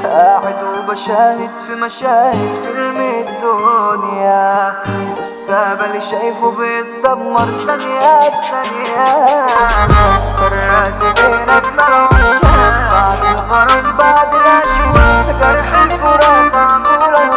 قاعد وبشاهد في مشاهد فيلم الدنيا مستقبلي شايفه بيتدمر ثانية بثانية قررت بينك ملعوش بعد الغرض بعد الأشواق جرح الفراق عمولة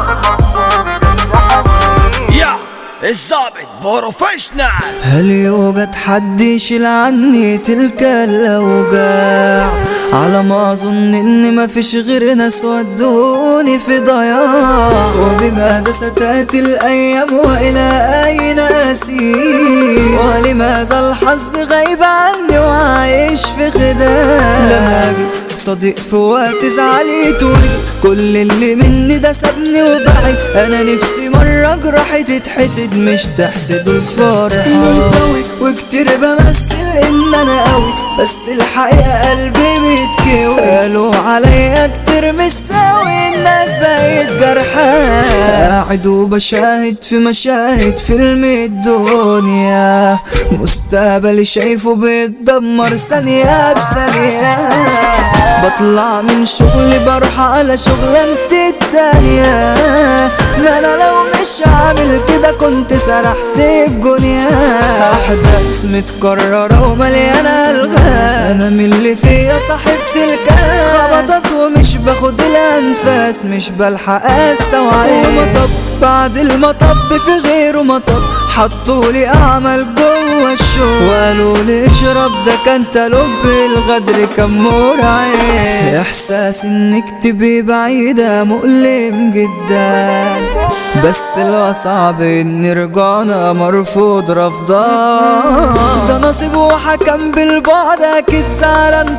يا الظابط بروفيشنال هل يوجد حد يشيل عني تلك الأوجاع على ما أظن إن مفيش غير ناس ودوني في ضياع وبماذا ستأتي الأيام وإلى أين أسير ولماذا الحظ غايب عني وعايش في خداع لا أجد صديق في وقت زعلي توري كل اللي مني ده سابني وبعد انا نفسي مرة جرحي تتحسد مش تحسد الفرحة منطوي وكتير بمثل ان انا قوي بس الحقيقة قلبي بيتكوي قالوا عليا كتير مش ساوي الناس بقت جرحى قاعد وبشاهد في مشاهد فيلم الدنيا مستقبلي شايفه بيتدمر ثانية بثانية بطلع من شغلي بروح على شغلانتي التانية ما انا لو مش عامل كده كنت سرحت بجنيا احداث متكررة ومليانة الغاز انا من اللي فيا صاحبت الكاس خبطت ومش باخد الانفاس مش بلحق استوعب ومطب بعد المطب في غيره مطب حطولي اعمل جوه الشو وقالوا لي اشرب ده كان تلب الغدر كان مرعب احساس انك تبقي بعيدة مؤلم جدا بس الأصعب ان رجعنا مرفوض رفضان ده نصيب وحكم بالبعد اكيد زعلان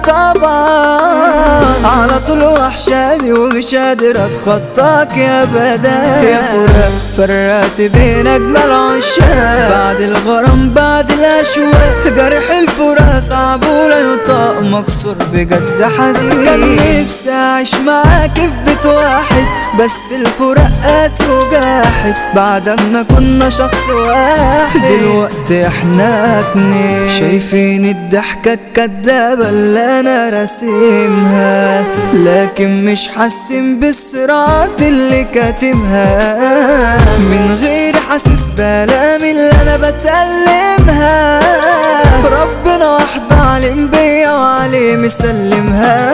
طبعا على طول وحشاني ومش قادر اتخطاك يا بدا يا فراق فرقت بين اجمل عشاق بعد الغرام بعد الاشواق جرح الفراق صعب ولا يطاق مكسور بجد حزين كان نفسي اعيش معاك في بيت واحد بس الفراق قاسي وجاحد بعد ما كنا شخص واحد دلوقتي احنا اتنين شايفين الضحكة الكدابة اللي انا راسمها لكن مش حاسين بالصراعات اللي كاتمها من غير حاسس بلام اللي انا بتألمها ربنا وحده علم بيا وعليه مسلمها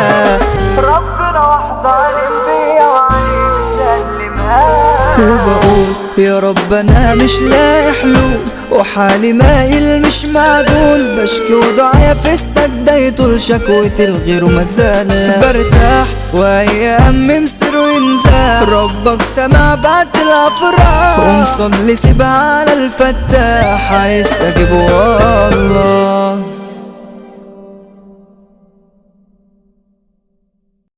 ربنا وحده علم بيا وعليه مسلمها وبقول يا رب انا مش لاقي حلول وحالي مايل مش معدول بشكي وضعيا في السجدة يطول شكوتي الغير مازال برتاح وايام مصر وينزاح ربك سمع بعد الافراح ومصلي سيبها على الفتاح هيستجيب والله